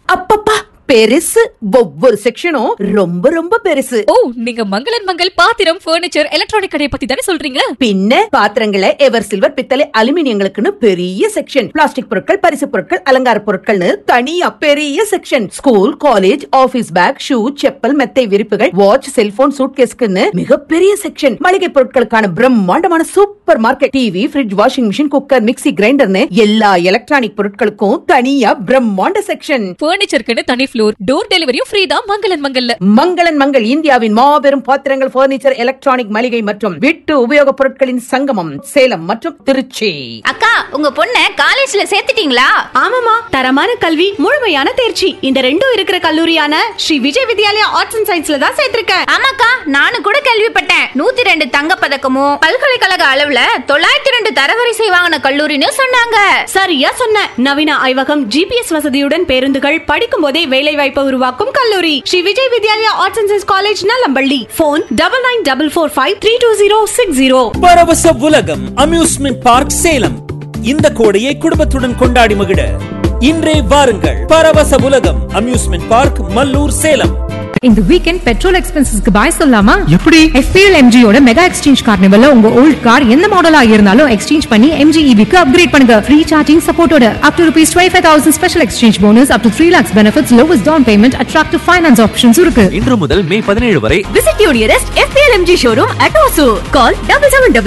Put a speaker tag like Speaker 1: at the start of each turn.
Speaker 1: அப்பப்பா பெருசு ஒவ்வொரு செக்ஷனும் ரொம்ப ரொம்ப பெருசு
Speaker 2: ஓ நீங்க மங்களன் மங்கள் பாத்திரம் ஃபர்னிச்சர் எலக்ட்ரானிக் கடையை பத்தி தானே சொல்றீங்க
Speaker 1: பின்ன பாத்திரங்களை எவர் சில்வர் பித்தளை அலுமினியங்களுக்குன்னு பெரிய செக்ஷன் பிளாஸ்டிக் பொருட்கள் பரிசு பொருட்கள் அலங்கார பொருட்கள்னு தனியா பெரிய section school college office bag shoe chappal மெத்தை விரிப்புகள் வாட்ச் செல்போன் சூட்கேஸ்க்குன்னு மிகப்பெரிய செக்ஷன் மளிகை பொருட்களுக்கான பிரம்மாண்டமான supermarket TV fridge washing machine cooker mixie கிரைண்டர்னு எல்லா எலக்ட்ரானிக் பொருட்களுக்கும் தனியா பிரம்மாண்ட செக்ஷன்
Speaker 2: ஃபர்னிச்சருக்குன்னு தனி ஃப்ளோர் டோர் டெலிவரியும் ஃப்ரீ தான் மங்களன் மங்கல்ல
Speaker 1: மங்களன் மங்கள் இந்தியாவின் மாபெரும் பாத்திரங்கள் பர்னிச்சர் எலக்ட்ரானிக் மளிகை மற்றும் வீட்டு உபயோகப் பொருட்களின் சங்கமம் சேலம் மற்றும் திருச்சி
Speaker 3: அக்கா உங்க பொண்ண காலேஜ்ல சேர்த்துட்டீங்களா
Speaker 4: ஆமாமா தரமான கல்வி முழுமையான தேர்ச்சி இந்த ரெண்டும் இருக்கிற கல்லூரியான ஸ்ரீ விஜய் வித்யாலயா ஆர்ட்ஸ் அண்ட் சயின்ஸ்ல தான் சேர்த்திருக்கேன்
Speaker 3: ஆமாக்கா நானும் கூட கேள்விப்பட்டேன் நூத்தி ரெண்டு தங்க பதக்கமும் பல்கலைக்கழக அளவுல தொள்ளாயிரத்தி ரெண்டு தரவரிசை வாங்கின கல்லூரின்னு சொன்னாங்க
Speaker 4: சரியா சொன்ன நவீன ஆய்வகம் ஜிபிஎஸ் வசதியுடன் பேருந்துகள் படிக்கும் போதே வேலை வாய்ப்பை உருவாக்கும் கல்லூரி Sri Vijay Vidyalaya arts and science college Nallampalli phone double nine double four five three two zero six zero
Speaker 5: Paravasa Ulagam amusement park Salem இந்த கோடையை குடும்பத்துடன் கொண்டாடி மகிழ இன்றே வாருங்கள் பரவச உலகம் அம்யூஸ்மெண்ட் பார்க் மல்லூர் சேலம்
Speaker 6: இந்த வீக்கெண்ட் பெட்ரோல் எக்ஸ்பென்சஸ்க்கு பாய் சொல்லலாமா
Speaker 7: எப்படி
Speaker 6: எஃபிஎல் எம்ஜியோட மெகா எக்ஸ்சேஞ்ச் கார்னிவல்ல உங்க ஓல்ட் கார் எந்த மாடலா இருந்தாலும் எக்ஸ்சேஞ்ச் பண்ணி எம்ஜி க்கு அப்கிரேட் பண்ணுங்க ஃப்ரீ சார்ஜிங் சப்போர்ட்டோட up to rupees twenty five thousand special exchange bonus up to three lakhs benefits lowest down payment attractive finance options இருக்கு
Speaker 7: இன்று முதல் மே பதினேழு வரை
Speaker 4: விசிட் யூ நியரஸ்ட் எஃபிஎல் MG showroom at Hosur call double seven double